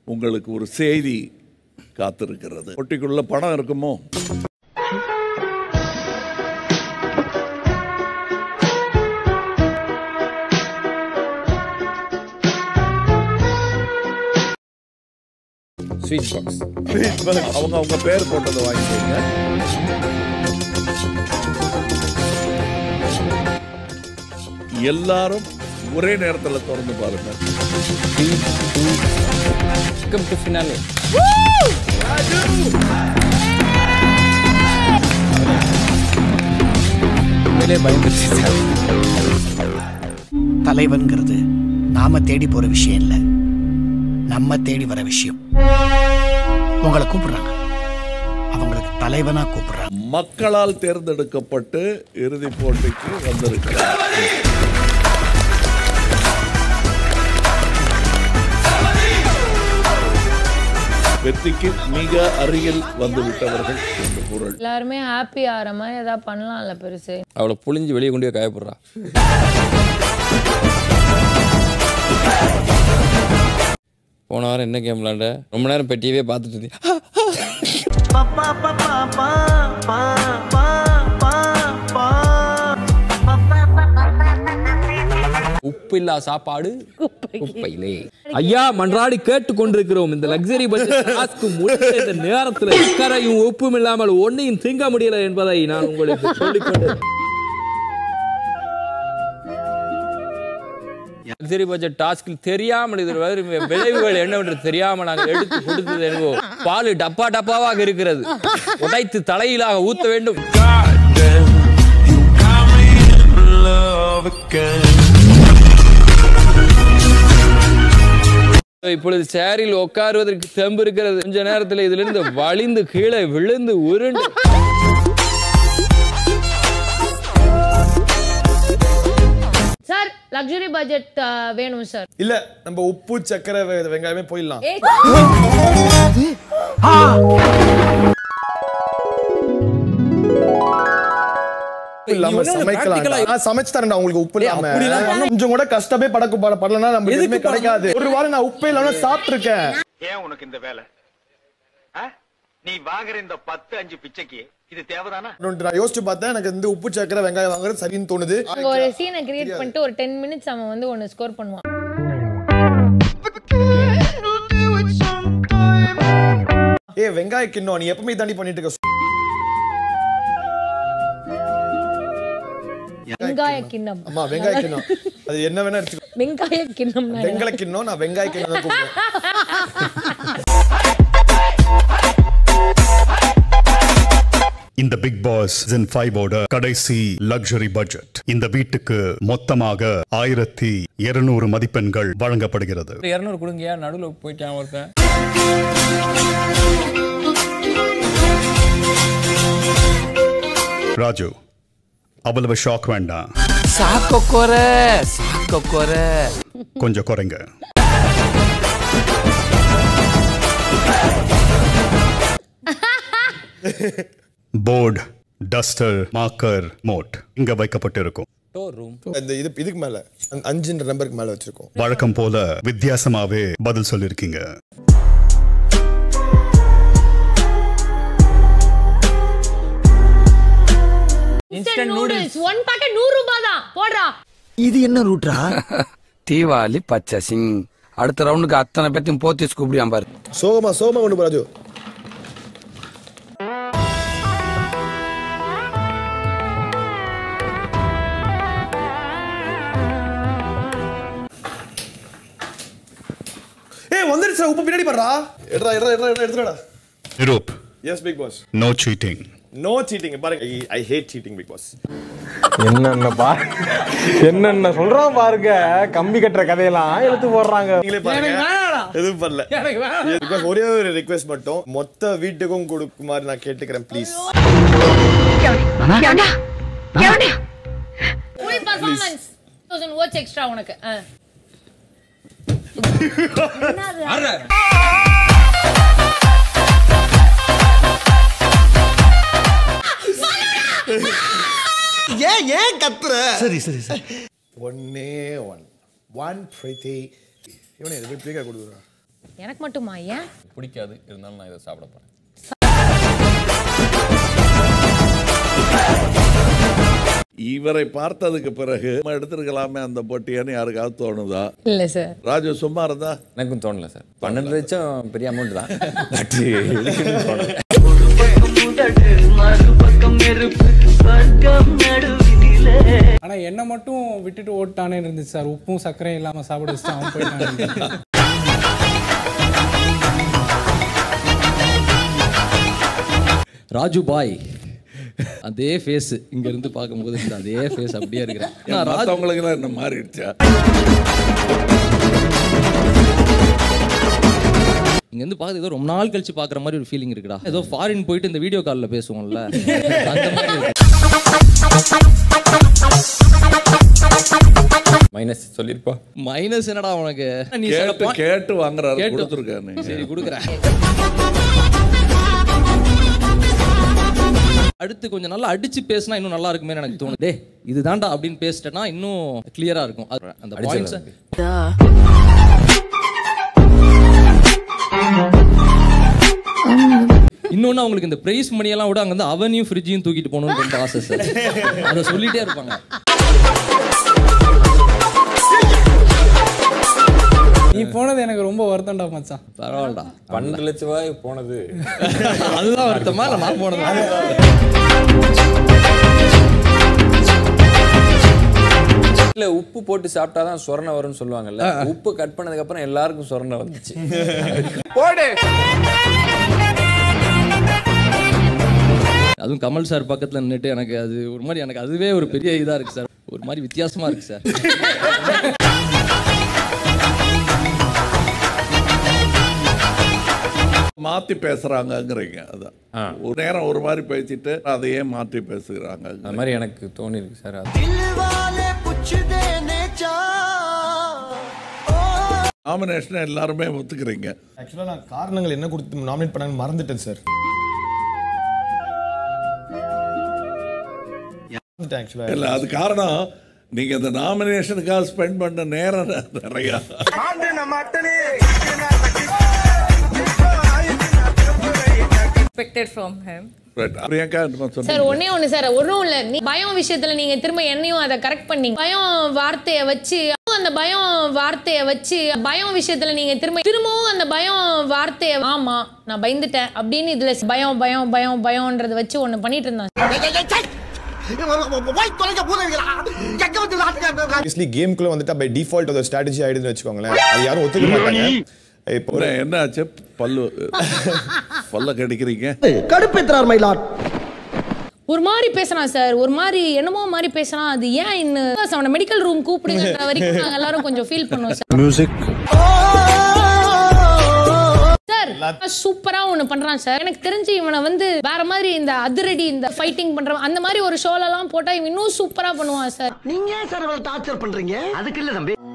உங்களுக்கு ஒரு செய்தி காத்திருக்கிறது பொட்டிக்குள்ள பணம் இருக்குமோ ஸ்வீட் பாக்ஸ் அவங்க அவங்க பேர் போட்டதை வாங்கிக்கோங்க எல்லாரும் ஒரே நேரத்தில் திறந்து பாருங்க வெல்கம் டு ஃபினாலே உண்மையிலே பயந்துருச்சு சார் தலைவன்கிறது நாம தேடி போற விஷயம் இல்ல நம்ம தேடி வர விஷயம் உங்களை கூப்பிடுறாங்க அவங்களுக்கு தலைவனா கூப்பிடுறாங்க மக்களால் தேர்ந்தெடுக்கப்பட்டு இறுதிப் போட்டிக்கு வந்திருக்கிறார் வெற்றிக்கு மிக அருகில் வந்துவிட்டவர்கள் என்று பொருள் எல்லாருமே ஹாப்பி ஆகிற மாதிரி ஏதாவது பண்ணலாம்ல பெருசு அவளை புளிஞ்சு வெளியே கொண்டு போய் காயப்படுறா போன வாரம் என்ன கேம் விளாண்ட ரொம்ப நேரம் பெட்டியவே பார்த்துட்டு இருந்தேன் உப்பில்லா சாப்பாடு குப்பையிலே ஐயா மன்றாடி கேட்டு கொண்டிருக்கிறோம் இந்த லக்ஸரி பட்ஜெட் இந்த நேரத்தில் கரையும் உப்பும் இல்லாமல் ஒன்னையும் திங்க முடியல என்பதை நான் உங்களுக்கு சொல்லிக்கொண்டு லக்ஸரி பட்ஜெட் டாஸ்கில் தெரியாமல் இது வரும் விளைவுகள் என்னவென்று தெரியாமல் நாங்கள் எடுத்து கொடுத்தது என்னவோ பால் டப்பா டப்பாவாக இருக்கிறது உடைத்து தலையிலாக ஊத்த வேண்டும் இப்பொழுது சேரில் உட்காருவதற்கு தெம்பு இருக்கிறது கொஞ்ச நேரத்தில் இதிலிருந்து வலிந்து கீழே விழுந்து உருண்டு சார் லக்ஸுரி பட்ஜெட் வேணும் சார் இல்ல நம்ம உப்பு சக்கரை வெ- வெங்காயமே போயிடலாம் இல்லாம சமைக்கலாம் நான் சமைச்சு தரேன்டா உங்களுக்கு உப்பு இல்லாம கொஞ்சம் கூட கஷ்டமே படக்கு பட படலனா நம்ம எதுவுமே கிடைக்காது ஒரு வாரம் நான் உப்பே இல்லாம சாப்பிட்டிருக்கேன் ஏன் உனக்கு இந்த வேலை ஆ? நீ வாங்குற இந்த பத்து அஞ்சு பிச்சைக்கு இது தேவைதானா நான் யோசிச்சு பார்த்தேன் எனக்கு இந்த உப்பு சக்கரை வெங்காயம் வாங்குறது சரின்னு தோணுது அங்க ஒரு சீனை கிரியேட் பண்ணிட்டு ஒரு டென் மினிட்ஸ் அவன் வந்து ஒன்னு ஸ்கோர் பண்ணுவான் ஏ வெங்காய கிண்ணம் நீ எப்பவுமே தாண்டி பண்ணிட்டு இருக்க வெங்காய கிண்ணம் அம்மா வெங்காய கிண்ணம் அது என்ன வேணா எடுத்துக்கோ வெங்காய கிண்ணம் வெங்கல கிண்ணம் நான் வெங்காய கிண்ணம் தான் கூப்பிடுவேன் இந்த பிக் பாஸ் சீசன் ஃபைவோட கடைசி லக்ஸரி பட்ஜெட் இந்த வீட்டுக்கு மொத்தமாக ஆயிரத்தி இருநூறு மதிப்பெண்கள் வழங்கப்படுகிறது இரநூறு கொடுங்கயா நடுவில் போயிட்டான் ஒருத்தன் ராஜு அவ்வளவு ஷாக் வேண்டாம் சாக்க குற சாக்க குற கொஞ்சம் குறைங்க போர்டு டஸ்டர் மார்க்கர் மோட் இங்க வைக்கப்பட்டிருக்கும் ஸ்டோர் ரூம் இந்த இது இதுக்கு மேல அந்த அஞ்சுன்ற நம்பருக்கு மேல வச்சிருக்கோம் வழக்கம் போல வித்தியாசமாவே பதில் சொல்லிருக்கீங்க இன்ஸ்டன்ட் நூடுல்ஸ் ஒன் பாக்கெட் நூறு ரூபாய் தான் போடுறா இது என்ன ரூட்ரா தீபாவளி பச்சை சிங் அடுத்த ரவுண்டுக்கு அத்தனை பேத்தையும் போத்திஸ் கூப்பிடியான் பாரு சோகமா சோகமா கொண்டு போ ராஜு ஏய் வந்துருச்சு உப்பு பின்னாடி பாடுறா எடுறா எடுறா எடுறா எடுறா எடுத்துடா Niroop yes Bigg Boss no cheating no cheating பாருங்க I hate cheating Bigg Boss என்னென்ன பா என்னென்ன சொல்றான் பாருங்க கம்பி கட்டுற கதையெல்லாம் எடுத்து போடுறாங்க நீங்களே பாருங்க எதுவும் பண்ணல பிகாஸ் ஒரே ஒரு ரிக்வெஸ்ட் மட்டும் மொத்த வீட்டுக்கும் கொடுக்குமாறு நான் கேட்டுக்கிறேன் please full performance thousand watch extra உனக்கு ஆ. ஏன் ஏன் கத்துற சரி சரி சரி ஒன்னே ஒன் ஒன் பிரீத்தி இவனை எது போய் கொடுக்குறான் எனக்கு மட்டுமா ஏன் பிடிக்காது இருந்தாலும் நான் இதை சாப்பிட போறேன் இவரை பார்த்ததுக்கு பிறகு நம்ம எடுத்திருக்கலாமே அந்த போட்டியான்னு யாருக்காவது தோணுதா இல்ல சார் ராஜு சும்மா இருந்தா எனக்கும் தோணல சார் பன்னெண்டு லட்சம் பெரிய அமௌண்ட் தான் பட் தோணல ஆனா என்ன மட்டும் விட்டுட்டு ஓட்டானே இருந்துச்சு சார் உப்பும் சர்க்கரையும் இல்லாம சாப்பிட வச்சுட்டு அவன் போயிட்டான் ராஜு பாய் அதே ஃபேஸ் இங்க இருந்து பார்க்கும்போது இந்த அதே ஃபேஸ் அப்படியே இருக்கிறேன் நான் ராஜு மற்றவங்களுக்கு எல்லாம் என்ன மாறிடுச்சா இங்க இருந்து பார்த்து ஏதோ ரொம்ப நாள் கழிச்சு பார்க்குற மாதிரி ஒரு ஃபீலிங் இருக்குடா ஏதோ ஃபாரின் போயிட்டு இந்த வீடியோ காலில் பேசுவோம்ல அந்த மாதிரி இருக்கு மைனஸ் சொல்லிருப்பா மைனஸ் என்னடா உனக்கு நீ சில கேட்டு point- கேட்டு வாங்குறாரு கேட்டு- கொடுத்துருக்காரு சரி கொடுக்குறேன் அடுத்து கொஞ்சம் நல்லா அடிச்சு பேசினா இன்னும் நல்லா இருக்குமே எனக்கு தோணுது டே இதுதான்டா அப்படின்னு பேசிட்டேன்னா இன்னும் கிளியரா இருக்கும் அது- அந்த பாயிண்ட்ஸ் இன்னொன்னு அவங்களுக்கு இந்த பிரைஸ் மணியெல்லாம் விட அங்க வந்து அவனையும் ஃப்ரிட்ஜையும் தூக்கிட்டு போகணும்னு ரொம்ப ஆசை சார் அதை சொல்லிட்டே இருப்பாங்க நீ போனது எனக்கு ரொம்ப வருத்தம்டா மச்சான் பரவாயில்லடா பன்னெண்டு லட்சம் ரூபாய் போனது அதுதான் வருத்தமா இல்லை நான் போனது இல்ல உப்பு போட்டு சாப்பிட்டாதான் சொரணை வரும்னு சொல்லுவாங்கல்ல உப்பு கட் பண்ணதுக்கு அப்புறம் எல்லாருக்கும் சொரணை வந்துச்சு போடு அதுவும் கமல் சார் பக்கத்துல நின்னுட்டு எனக்கு அது ஒரு மாதிரி எனக்கு அதுவே ஒரு பெரிய இதா இருக்கு சார் ஒரு மாதிரி வித்தியாசமா இருக்கு சார் மாத்தி பேசுறாங்கங்கிறீங்க அதான் ஒரு நேரம் ஒரு மாதிரி பேசிட்டு அதையே மாற்றி பேசுகிறாங்க அது மாதிரி எனக்கு தோணி இருக்கு சார் அது நாமினேஷன் எல்லாருமே ஒத்துக்கிறீங்க ஆக்சுவலாக நான் காரணங்கள் என்ன கொடுத்து நாமினேட் பண்ணாங்கன்னு மறந்துட்டேன் சார் ஆக்சுவலாக இல்ல அது காரணம் நீங்க அந்த நாமினேஷனுக்காக ஸ்பெண்ட் பண்ண நேரம் நிறையா expected from him. Right. Priyanka என்னமோ சார் சொன்னீங்க. ஒண்ணே ஒண்ணு சார் ஒன்றும் இல்ல நீ பயம் விஷயத்துல நீங்க திரும்ப என்னையும் அதை கரெக்ட் பண்ணீங்க பயம் வார்த்தைய வச்சு அந்த பயம் வார்த்தைய வச்சு பயம் விஷயத்துல நீங்க திரும்ப திரும்பவும் அந்த பயம் வார்த்தைய ஆமா நான் பயந்துட்டேன் அப்படின்னு இதுல பயம் பயம் பயம் பயம்ன்றத வச்சு ஒண்ணு பண்ணிட்டு இருந்தான் ஆப்வியஸ்லி கேம்குள்ள வந்துட்டா பை டிஃபால்ட் ஒரு ஸ்ட்ராட்டஜி ஆயிடுதுன்னு வச்சுக்கோங்களேன் அது யாரும் ஒத்துக்க மாட்டாங்க இப்போ என்ன என்ன ஆச்சு பல்லு பல்ல கடிக்கிறீங்க கடுப்பேத்துறார் மயிலாட் ஒரு மாதிரி பேசுறான் சார் ஒரு மாதிரி என்னமோ மாதிரி பேசுறான் அது ஏன் இன்னும் அவனை மெடிக்கல் ரூம் கூப்பிடுங்கன்ற வரைக்கும் நாங்க எல்லாரும் கொஞ்சம் ஃபீல் பண்ணுவோம் சார் மியூசிக் சார் சூப்பரா ஒண்ணு பண்றான் சார் எனக்கு தெரிஞ்சு இவனை வந்து வேற மாதிரி இந்த அதிரடி இந்த ஃபைட்டிங் பண்ற அந்த மாதிரி ஒரு ஷோல எல்லாம் போட்டா இவன் இன்னும் சூப்பரா பண்ணுவான் சார் நீங்க ஏன் சார் இவ்வளவு டார்ச்சர் பண்றீங்க அதுக்கு இல்ல தம்பி